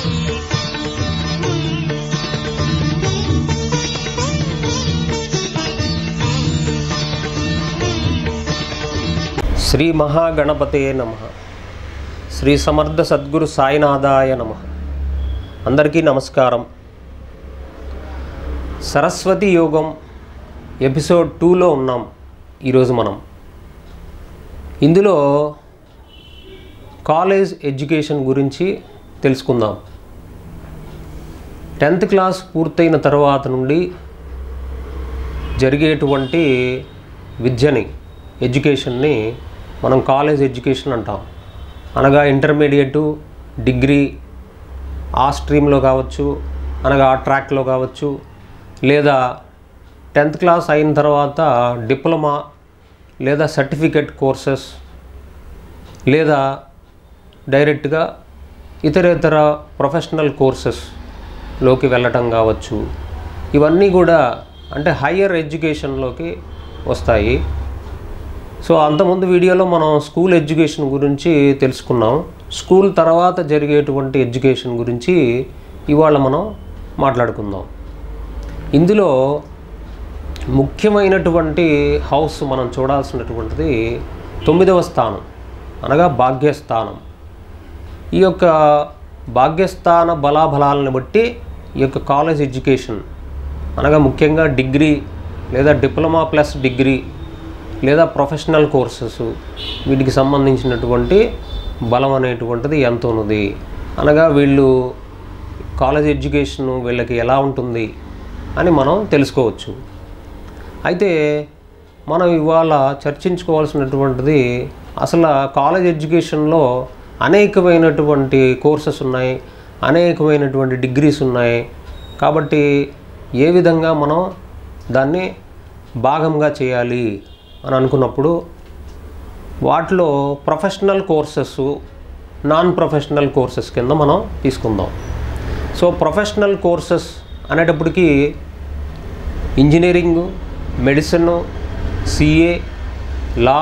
శ్రీ మహాగణపతే నమ శ్రీ సమర్థ సద్గురు సాయినాథాయ నమ అందరికీ నమస్కారం సరస్వతి యోగం ఎపిసోడ్ టూలో ఉన్నాం ఈరోజు మనం ఇందులో కాలేజ్ ఎడ్యుకేషన్ గురించి తెలుసుకుందాం టెన్త్ క్లాస్ పూర్తయిన తర్వాత నుండి జరిగేటువంటి విద్యని ఎడ్యుకేషన్ని మనం కాలేజ్ ఎడ్యుకేషన్ అంటాం అనగా ఇంటర్మీడియట్ డిగ్రీ ఆ స్ట్రీమ్లో కావచ్చు అనగా ఆ ట్రాక్లో కావచ్చు లేదా టెన్త్ క్లాస్ అయిన తర్వాత డిప్లొమా లేదా సర్టిఫికెట్ కోర్సెస్ లేదా డైరెక్ట్గా ఇతర ఇతర ప్రొఫెషనల్ కోర్సెస్లోకి వెళ్ళటం కావచ్చు ఇవన్నీ కూడా అంటే హయ్యర్ ఎడ్యుకేషన్లోకి వస్తాయి సో అంతకుముందు వీడియోలో మనం స్కూల్ ఎడ్యుకేషన్ గురించి తెలుసుకున్నాం స్కూల్ తర్వాత జరిగేటువంటి ఎడ్యుకేషన్ గురించి ఇవాళ మనం మాట్లాడుకుందాం ఇందులో ముఖ్యమైనటువంటి హౌస్ మనం చూడాల్సినటువంటిది తొమ్మిదవ స్థానం అనగా భాగ్యస్థానం ఈ యొక్క భాగ్యస్థాన బలాబలాలను బట్టి ఈ యొక్క కాలేజ్ ఎడ్యుకేషన్ అనగా ముఖ్యంగా డిగ్రీ లేదా డిప్లొమా ప్లస్ డిగ్రీ లేదా ప్రొఫెషనల్ కోర్సెస్ వీటికి సంబంధించినటువంటి బలం అనేటువంటిది ఎంత ఉన్నది అనగా వీళ్ళు కాలేజ్ ఎడ్యుకేషన్ వీళ్ళకి ఎలా ఉంటుంది అని మనం తెలుసుకోవచ్చు అయితే మనం ఇవాళ చర్చించుకోవాల్సినటువంటిది అసలు కాలేజ్ ఎడ్యుకేషన్లో అనేకమైనటువంటి కోర్సెస్ ఉన్నాయి అనేకమైనటువంటి డిగ్రీస్ ఉన్నాయి కాబట్టి ఏ విధంగా మనం దాన్ని భాగంగా చేయాలి అని అనుకున్నప్పుడు వాటిలో professional courses non professional courses కింద మనం తీసుకుందాం సో ప్రొఫెషనల్ కోర్సెస్ అనేటప్పటికీ engineering medicine CA law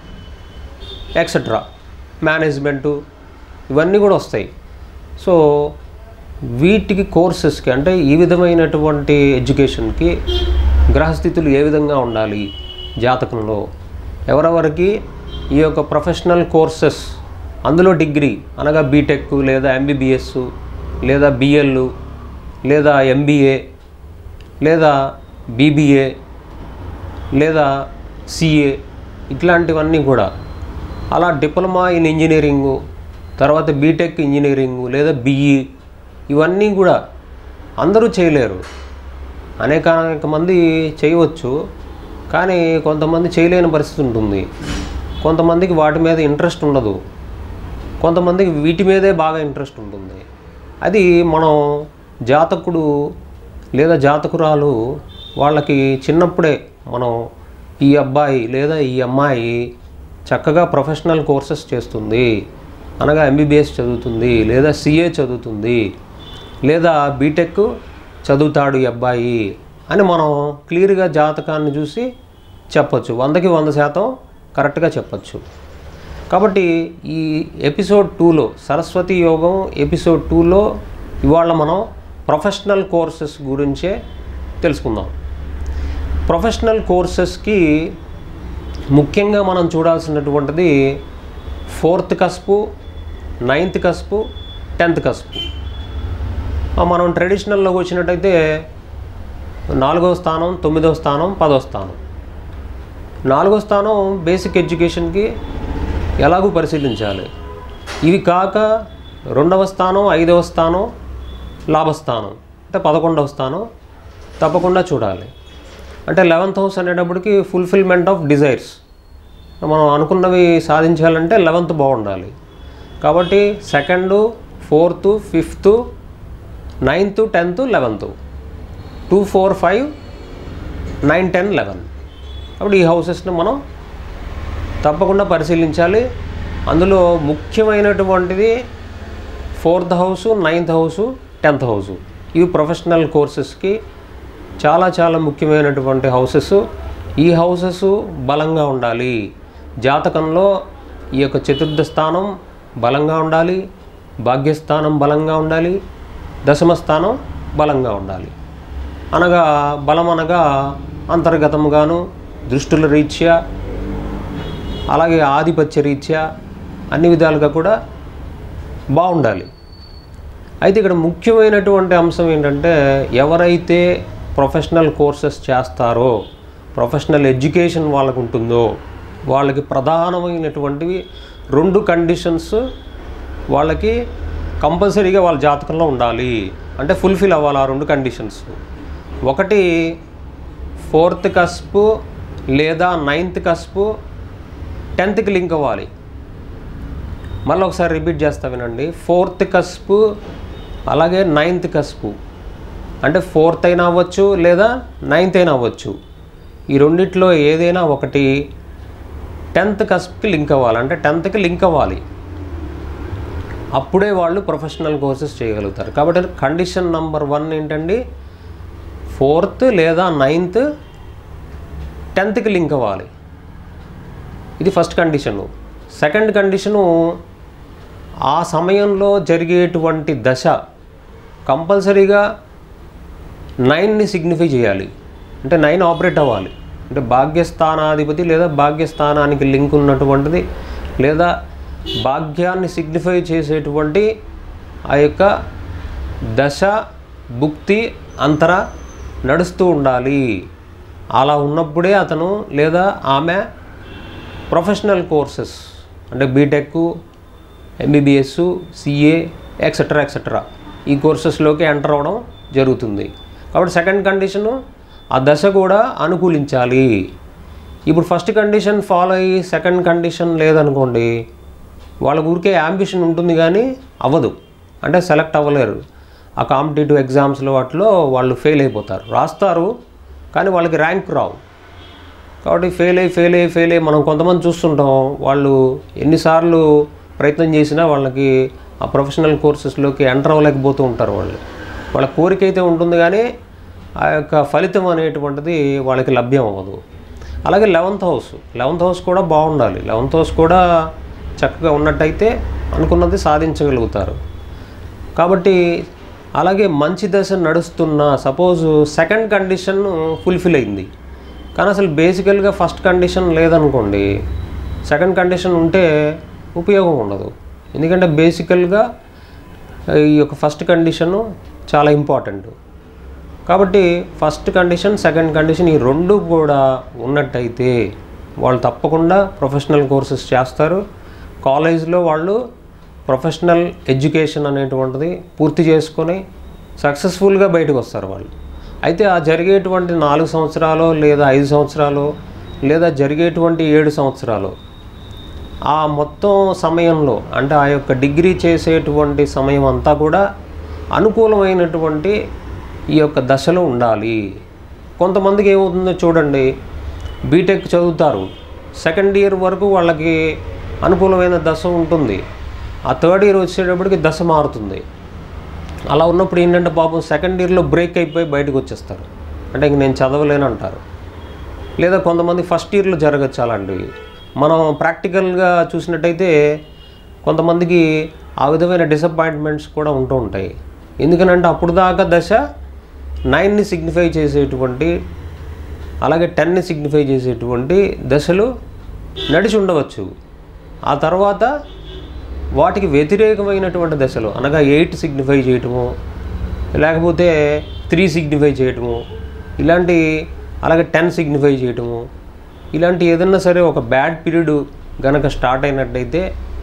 etcetera management ఇవన్నీ కూడా వస్తాయి సో వీటికి కోర్సెస్కి అంటే ఈ విధమైనటువంటి ఎడ్యుకేషన్కి గ్రహస్థితులు ఏ విధంగా ఉండాలి జాతకంలో ఎవరెవరికి ఈ యొక్క ప్రొఫెషనల్ కోర్సెస్ అందులో డిగ్రీ అనగా బీటెక్ లేదా ఎంబీబీఎస్ లేదా బిఎల్ లేదా ఎంబీఏ లేదా బీబీఏ లేదా సిఏ ఇట్లాంటివన్నీ కూడా అలా డిప్లొమా ఇన్ ఇంజనీరింగు తర్వాత బీటెక్ ఇంజనీరింగు లేదా బిఈ ఇవన్నీ కూడా అందరూ చేయలేరు అనేక అనేక మంది చేయవచ్చు కానీ కొంతమంది చేయలేని పరిస్థితి ఉంటుంది కొంతమందికి వాటి మీద ఇంట్రెస్ట్ ఉండదు కొంతమందికి వీటి మీదే బాగా ఇంట్రెస్ట్ ఉంటుంది అది మనం జాతకుడు లేదా జాతకురాలు వాళ్ళకి చిన్నప్పుడే మనం ఈ అబ్బాయి లేదా ఈ అమ్మాయి చక్కగా ప్రొఫెషనల్ కోర్సెస్ చేస్తుంది అనగా ఎంబీబీఎస్ చదువుతుంది లేదా సిఏ చదువుతుంది లేదా బీటెక్ చదువుతాడు ఈ అబ్బాయి అని మనం క్లియర్గా జాతకాన్ని చూసి చెప్పొచ్చు వందకి వంద శాతం కరెక్ట్గా చెప్పచ్చు కాబట్టి ఈ ఎపిసోడ్ టూలో సరస్వతి యోగం ఎపిసోడ్ టూలో ఇవాళ మనం ప్రొఫెషనల్ కోర్సెస్ గురించే తెలుసుకుందాం ప్రొఫెషనల్ కోర్సెస్కి ముఖ్యంగా మనం చూడాల్సినటువంటిది fourth cusp ninth cusp tenth cusp ఆ మనం ట్రెడిషనల్లోకి వచ్చినట్టయితే నాలుగవ స్థానం తొమ్మిదవ స్థానం పదవ స్థానం నాలుగో స్థానం బేసిక్ ఎడ్యుకేషన్కి ఎలాగూ పరిశీలించాలి ఇవి కాక రెండవ స్థానం ఐదవ స్థానం లాభస్థానం అంటే పదకొండవ స్థానం తప్పకుండా చూడాలి అంటే లెవెంత్ హౌస్ అనేటప్పటికి ఫుల్ఫిల్మెంట్ ఆఫ్ డిజైర్స్ మనం అనుకున్నవి సాధించాలంటే లెవెంత్ బాగుండాలి కాబట్టి second fourth fifth ninth tenth eleventh two four five nine ten eleven అప్పుడు ఈ హౌసెస్ని మనం తప్పకుండా పరిశీలించాలి అందులో ముఖ్యమైనటువంటిది fourth house ninth house tenth house ఇవి ప్రొఫెషనల్ కోర్సెస్కి చాలా చాలా ముఖ్యమైనటువంటి హౌసెస్ ఈ హౌసెస్ బలంగా ఉండాలి జాతకంలో ఈ యొక్క చతుర్థ స్థానం బలంగా ఉండాలి భాగ్యస్థానం బలంగా ఉండాలి దశమ స్థానం బలంగా ఉండాలి అనగా బలం అనగా అంతర్గతముగాను దృష్టుల రీత్యా అలాగే ఆధిపత్య రీత్యా అన్ని విధాలుగా కూడా బాగుండాలి అయితే ఇక్కడ ముఖ్యమైనటువంటి అంశం ఏంటంటే ఎవరైతే ప్రొఫెషనల్ కోర్సెస్ చేస్తారో ప్రొఫెషనల్ ఎడ్యుకేషన్ వాళ్ళకు ఉంటుందో వాళ్ళకి ప్రధానమైనటువంటివి రెండు కండిషన్స్ వాళ్ళకి కంపల్సరీగా వాళ్ళ జాతకంలో ఉండాలి అంటే ఫుల్ఫిల్ అవ్వాలి ఆ రెండు కండిషన్స్ ఒకటి ఫోర్త్ కస్పు లేదా నైన్త్ కస్పు టెన్త్కి లింక్ అవ్వాలి మళ్ళీ ఒకసారి రిపీట్ చేస్తా వినండి ఫోర్త్ కస్పు అలాగే నైన్త్ కస్పు అంటే ఫోర్త్ అయినా అవ్వచ్చు లేదా నైన్త్ అయినా అవ్వచ్చు ఈ రెండిట్లో ఏదైనా ఒకటి టెన్త్ కస్ప్కి లింక్ అవ్వాలి అంటే టెన్త్కి లింక్ అవ్వాలి అప్పుడే వాళ్ళు ప్రొఫెషనల్ కోర్సెస్ చేయగలుగుతారు కాబట్టి కండిషన్ నంబర్ వన్ ఏంటండి ఫోర్త్ లేదా నైన్త్ టెన్త్కి లింక్ అవ్వాలి ఇది ఫస్ట్ కండిషను సెకండ్ కండిషను ఆ సమయంలో జరిగేటువంటి దశ కంపల్సరీగా నైన్ని సిగ్నిఫై చేయాలి అంటే నైన్ ఆపరేట్ అవ్వాలి అంటే భాగ్యస్థానాధిపతి లేదా భాగ్యస్థానానికి లింక్ ఉన్నటువంటిది లేదా భాగ్యాన్ని సిగ్నిఫై చేసేటువంటి ఆ యొక్క దశ భుక్తి అంతర నడుస్తూ ఉండాలి అలా ఉన్నప్పుడే అతను లేదా ఆమె ప్రొఫెషనల్ కోర్సెస్ అంటే BTech MBBS CA etcetera etcetera ఈ కోర్సెస్లోకి ఎంటర్ అవ్వడం జరుగుతుంది కాబట్టి సెకండ్ కండిషను ఆ దశ కూడా అనుకూలించాలి ఇప్పుడు ఫస్ట్ కండిషన్ ఫాలో అయ్యి సెకండ్ కండిషన్ లేదనుకోండి వాళ్ళ ఊరికే యాంబిషన్ ఉంటుంది కానీ అవ్వదు అంటే సెలెక్ట్ అవ్వలేరు ఆ కాంపిటేటివ్ ఎగ్జామ్స్లో వాటిలో వాళ్ళు ఫెయిల్ అయిపోతారు రాస్తారు కానీ వాళ్ళకి ర్యాంక్ రావు కాబట్టి ఫెయిల్ అయ్యి ఫెయిల్ అయ్యి ఫెయిల్ అయ్యి మనం కొంతమంది చూస్తుంటాం వాళ్ళు ఎన్నిసార్లు ప్రయత్నం చేసినా వాళ్ళకి ఆ ప్రొఫెషనల్ కోర్సెస్లోకి ఎంటర్ అవ్వలేకపోతూ ఉంటారు వాళ్ళు వాళ్ళ కోరిక అయితే ఉంటుంది కానీ ఆ యొక్క ఫలితం అనేటువంటిది వాళ్ళకి లభ్యం అవ్వదు అలాగే లెవెంత్ హౌస్ లెవెంత్ హౌస్ కూడా బాగుండాలి లెవెంత్ హౌస్ కూడా చక్కగా ఉన్నట్టయితే అనుకున్నది సాధించగలుగుతారు కాబట్టి అలాగే మంచి దశ నడుస్తున్న సపోజ్ సెకండ్ కండిషన్ ఫుల్ఫిల్ అయింది కానీ అసలు బేసికల్గా ఫస్ట్ కండిషన్ లేదనుకోండి సెకండ్ కండిషన్ ఉంటే ఉపయోగం ఉండదు ఎందుకంటే బేసికల్గా ఈ యొక్క ఫస్ట్ కండిషను చాలా ఇంపార్టెంట్ కాబట్టి ఫస్ట్ కండిషన్ సెకండ్ కండిషన్ ఈ రెండు కూడా ఉన్నట్టయితే వాళ్ళు తప్పకుండా ప్రొఫెషనల్ కోర్సెస్ చేస్తారు కాలేజ్లో వాళ్ళు ప్రొఫెషనల్ ఎడ్యుకేషన్ అనేటువంటిది పూర్తి చేసుకొని సక్సెస్ఫుల్గా బయటకు వస్తారు వాళ్ళు అయితే ఆ జరిగేటువంటి నాలుగు సంవత్సరాలు లేదా ఐదు సంవత్సరాలు లేదా జరిగేటువంటి ఏడు సంవత్సరాలు ఆ మొత్తం సమయంలో అంటే ఆ యొక్క డిగ్రీ చేసేటువంటి సమయం అంతా కూడా అనుకూలమైనటువంటి ఈ యొక్క దశలో ఉండాలి కొంతమందికి ఏమవుతుందో చూడండి బీటెక్ చదువుతారు సెకండ్ ఇయర్ వరకు వాళ్ళకి అనుకూలమైన దశ ఉంటుంది ఆ థర్డ్ ఇయర్ వచ్చేటప్పటికి దశ మారుతుంది అలా ఉన్నప్పుడు ఏంటంటే పాపం సెకండ్ ఇయర్లో బ్రేక్ అయిపోయి బయటకు వచ్చేస్తారు అంటే ఇంక నేను చదవలేను అంటారు లేదా కొంతమంది ఫస్ట్ ఇయర్లో జరగచ్చు అలాంటివి మనం ప్రాక్టికల్గా చూసినట్టయితే కొంతమందికి ఆ విధమైన డిసప్పాయింట్మెంట్స్ కూడా ఉంటూ ఉంటాయి ఎందుకనంటే అప్పుడు దాకా దశ నైన్ని సిగ్నిఫై చేసేటువంటి అలాగే టెన్ని సిగ్నిఫై చేసేటువంటి దశలు నడిచి ఉండవచ్చు ఆ తర్వాత వాటికి వ్యతిరేకమైనటువంటి దశలు అనగా ఎయిట్ సిగ్నిఫై చేయటము లేకపోతే త్రీ సిగ్నిఫై చేయటము ఇలాంటి అలాగే టెన్ సిగ్నిఫై చేయటము ఇలాంటి ఏదన్నా సరే ఒక బ్యాడ్ పీరియడ్ గనక స్టార్ట్ అయినట్టయితే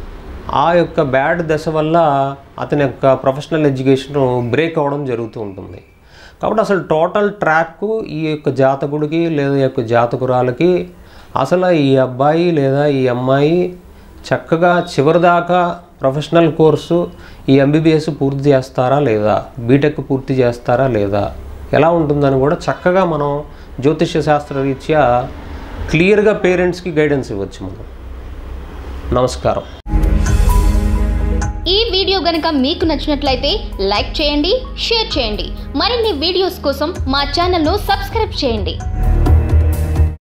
ఆ యొక్క బ్యాడ్ దశ వల్ల అతని యొక్క ప్రొఫెషనల్ ఎడ్యుకేషన్ బ్రేక్ అవ్వడం జరుగుతూ ఉంటుంది కాబట్టి అసలు టోటల్ ట్రాక్ ఈ యొక్క జాతకుడికి లేదా ఈ యొక్క జాతకురాలకి అసలు ఈ అబ్బాయి లేదా ఈ అమ్మాయి చక్కగా చివరిదాకా ప్రొఫెషనల్ కోర్సు ఈ ఎంబీబీఎస్ పూర్తి చేస్తారా లేదా బీటెక్ పూర్తి చేస్తారా లేదా ఎలా ఉంటుందని కూడా చక్కగా మనం జ్యోతిష్య శాస్త్ర రీత్యా క్లియర్గా పేరెంట్స్కి గైడెన్స్ ఇవ్వచ్చు మనం నమస్కారం ఈ వీడియో గనుక మీకు నచ్చినట్లయితే లైక్ చేయండి షేర్ చేయండి మరిన్ని వీడియోస్ కోసం మా ఛానల్ను సబ్స్క్రైబ్ చేయండి